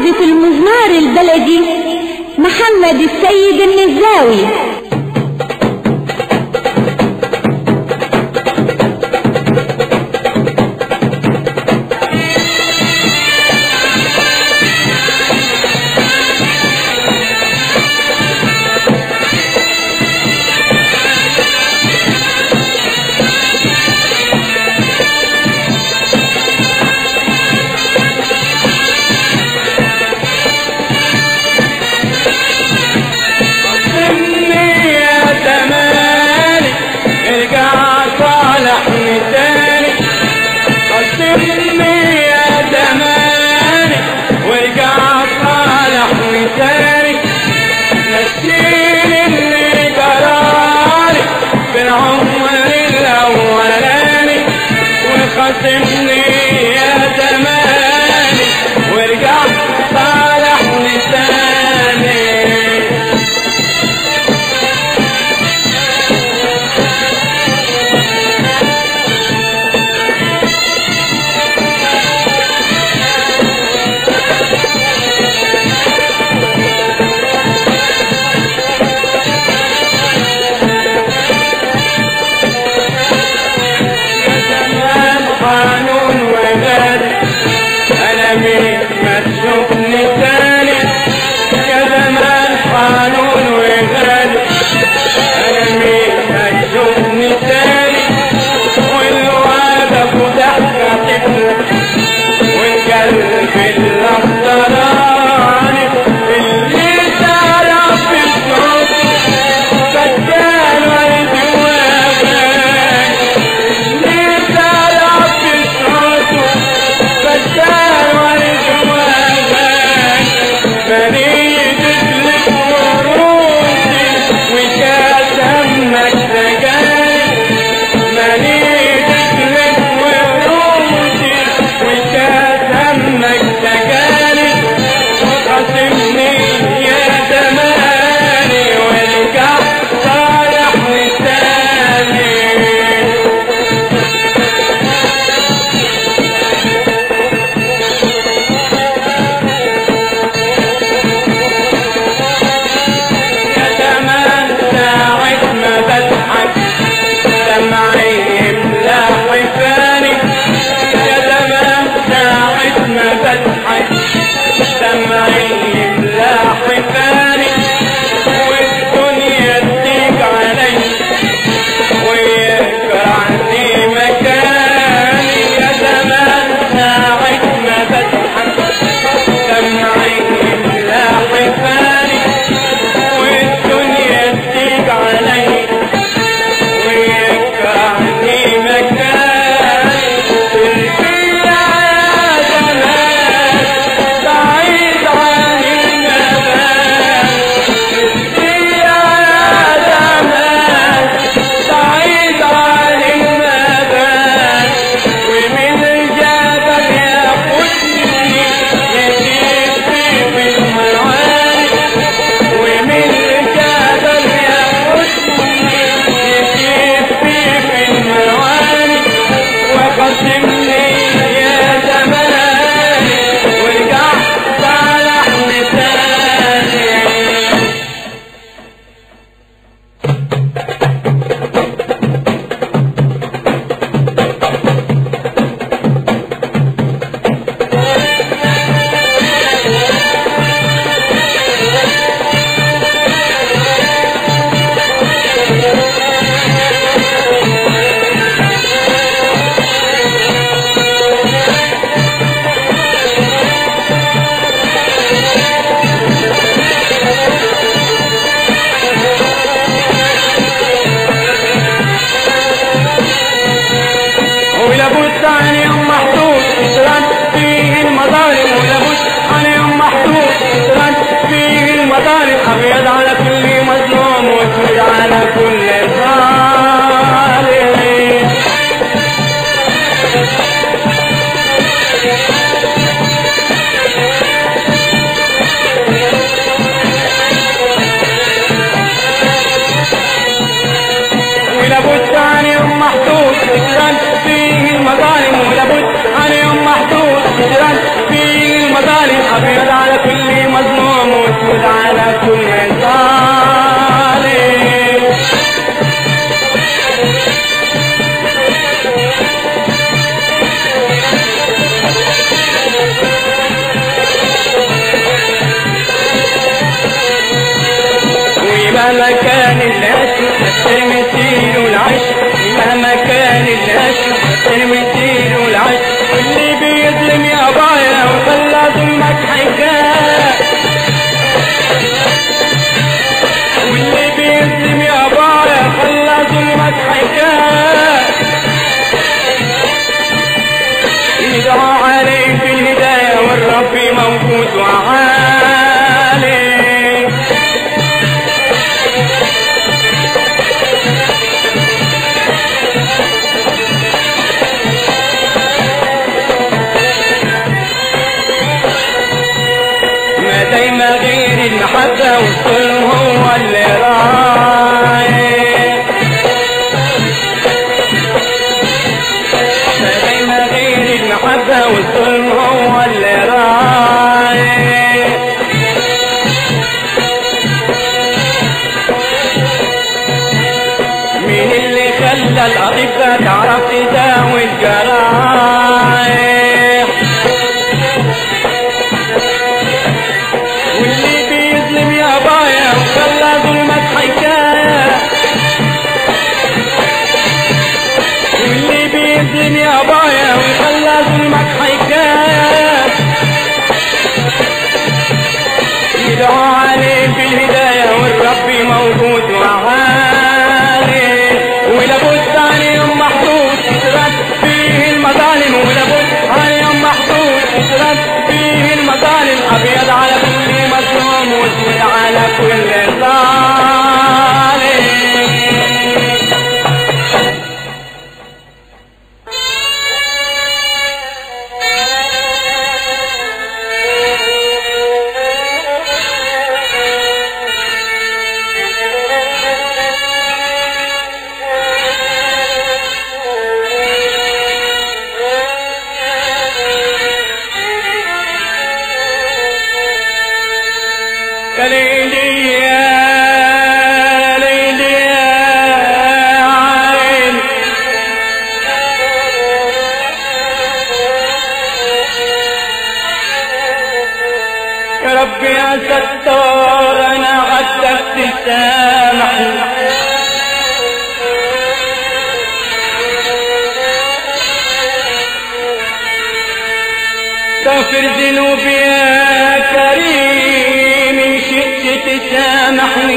عزف المزمار البلدي محمد السيد النزاوي قسمني يا زماني ارجع صالحني تاني قسمني يا زماني وارجع صالحني تاني نسيني اللي جرالي في العمر الاولاني وخاصمني يا زماني وارجع صالحني تاني ابيض على كل ظالم ومهما كان العشق ترمتين والعشق مهما كان العشق ترمتين والعشق واللي بيظلم يا بايا وخلى ظلمك حكايه واللي بيظلم يا بايا خلى ظلمك حكايه يدعى عليه في الهدايه والرب موجود وعالي ما دايما غير المحبة والظلم هو اللي رايح ما دايما غير المحبة والظلم هو اللي رايح مين اللي خلى الأطباء تعرف تداوي الجرايح واللي بيظلم يا بايا وخلى ظلمك حكاية واللي بيظلم يا بايا وخلى ظلمك حكاية يدعو عليه بالهداية والرب موجود وعالي ولابد عليهم محدود تترد فيه المظالم ولابد عليهم محدود تترد فيه المظالم أبيض على كل مظلوم واسود على كل ظالم يا ليلي يا ليلي يا عين يا رب يا ستار انا عدك تسامحني تغفر ذنوبي يا كريم إن شئت تسامحني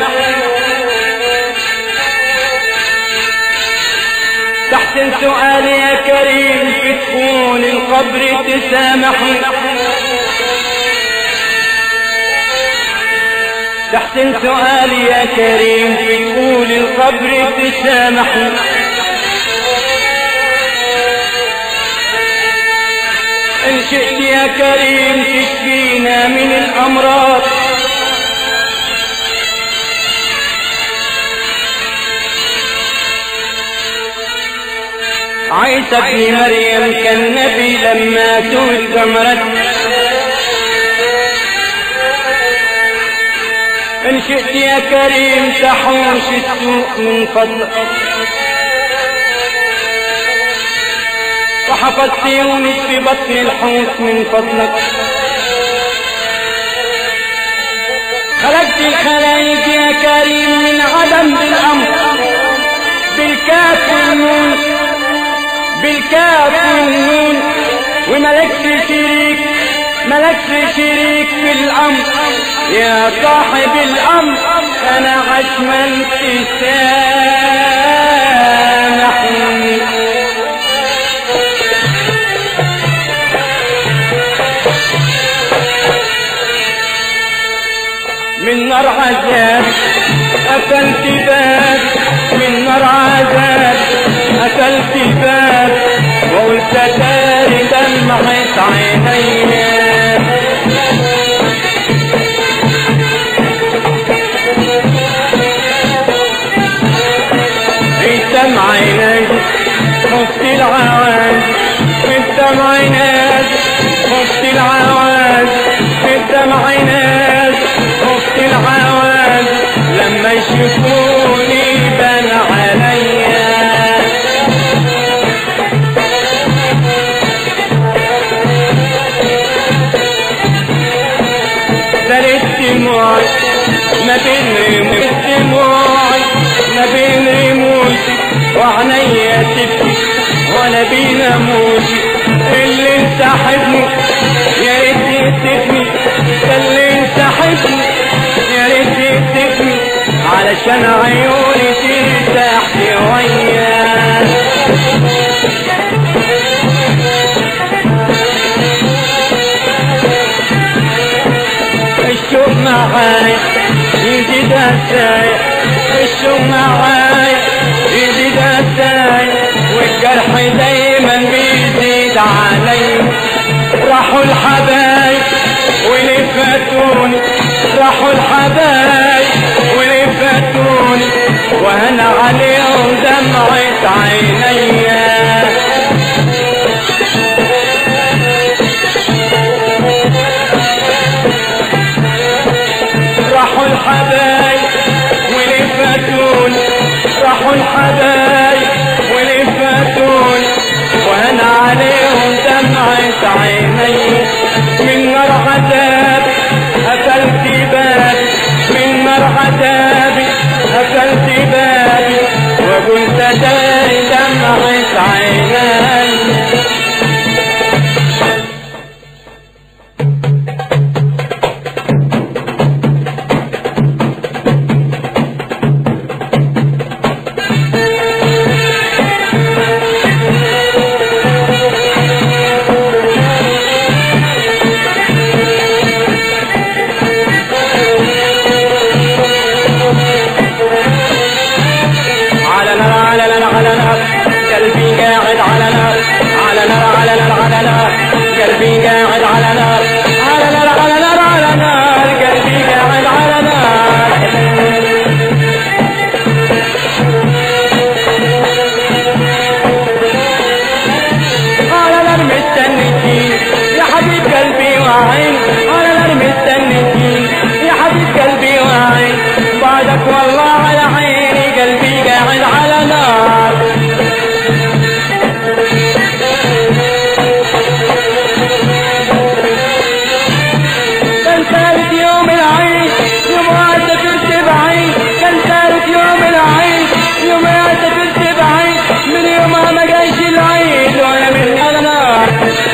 تحسن سؤالي يا كريم في تكون القبر تسامحني تحسن سؤالي يا كريم في تكون القبر تسامحني إن شئت يا كريم تشفينا من الأمراض عيسى ابن مريم كان نبي لما توت قمرت إن شئت يا كريم تحوش السوء من فضلك وحفظت يونس في بطن الحوت من فضلك خلقت الخلايق يا كريم من عدم بالأمر بالكاف والنون بالكاف والنون وملكش شريك ملكش شريك في الأمر يا صاحب الأمر أنا عشمان تسامحني من نار عذاب أكلت باب من نار عذاب أكلت باب وقلت تاري دمعت عينيا في دمع عيني خفت العواد في دمع عيني خفت العواد في دمع عيني خفت ما بين رموش دموعي ما بين رموشي وعينيا تبكي وانا بين اموشي اللي انت حبني يا ريت يكتفني ده اللي انت حبني يا ريت يكتفني علشان عيوني ترتاح شويه الشوق معاي يزيد هساي الشوق معاي يزيد هساي والجرح دايما بيزيد علي راحوا الحبايب واللي فاتوني راحوا الحبايب واللي فاتوني وهنا عليهم دمعة عينيا راحوا الحبايب واللي فاتوني راحوا الحبايب واللي فاتوني وانا عليهم دمعة عيني من نار عذابي قفلت بابي من نار عذابي قفلت بابي وقلت داري دمعة عيني على نار على نار على نار قلبي قاعد على نار على نار على نار على نار قلبي قاعد على نار على نار على نار على نار قلبي قاعد على نار على نار مستنيكي يا حبيب قلبي وعين على نار مستنيكي يا حبيب قلبي وعين بعدك والله على عيني قلبي قاعد على نار كان ثالث يوم العيد يوم ما سافرت بعيد كان ثالث يوم العيد يوم ما سافرت بعيد من يوم ما جايش العيد وانا من على نار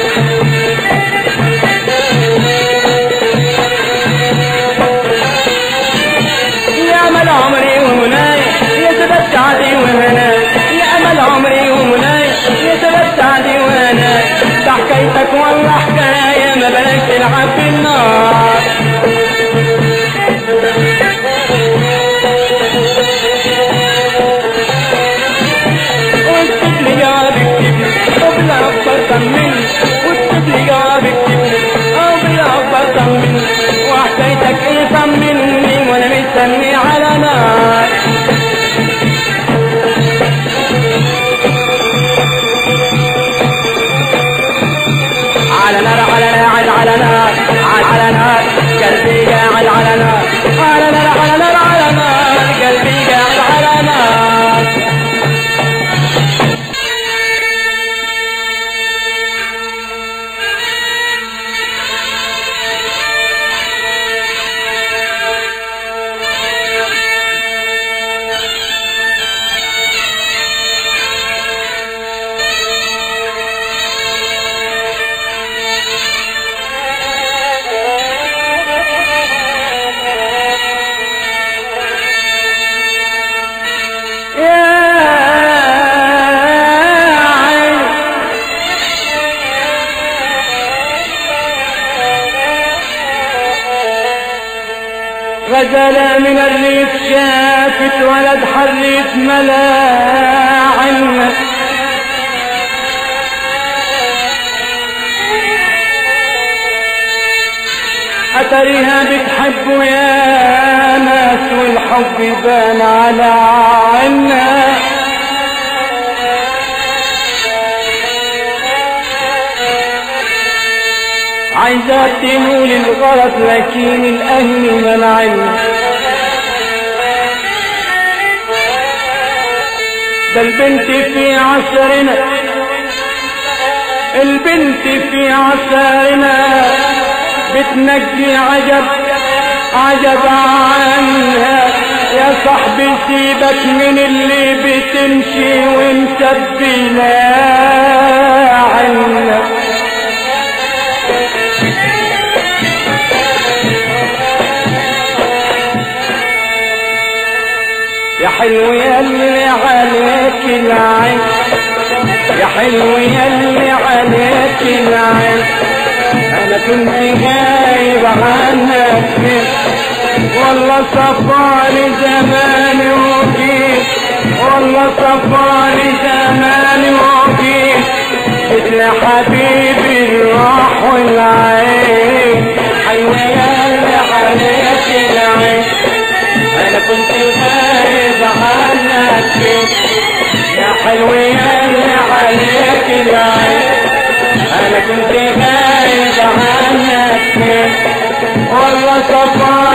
يا امل عمري ومناي يا سبب سعدي وهناي يا امل عمري ومناي يا سبب سعدي وهناي ده حكايتك والله حكايه ما بلاش تلعب في النار واكتب لي جوابك قبل اكبر طمني واكتب لي جوابك قبل اكبر طمني وحكايتك ايه طمني وانا مستني على نار على نار على نار على نار على نار قلبي قاعد على نار على نار على نار على نار قلبي قاعد على نار غزل من الريف شافت ولد حريف ملاعن أتريها بتحبه يا ناس والحب بان على عنا عايزة تنول الغرض لكن الأهل منعني ده البنت في عصرنا البنت في عصرنا بتنجي عجب عجب عنها يا صاحبي سيبك من اللي بتمشي وانت بلا عنها يا حلو يا اللي عليك العين يا حلو يا اللي عليك العين انا كنت غايب عنك فين والله صفاني زماني وجيت والله صفاني زماني وجيت مثل حبيبي الروح والعين حلو يا اللي عليك العين انا كنت غايب عنك فين يا حلو يا اللي عليك العين انا كنت غايب عنك فين والله صفا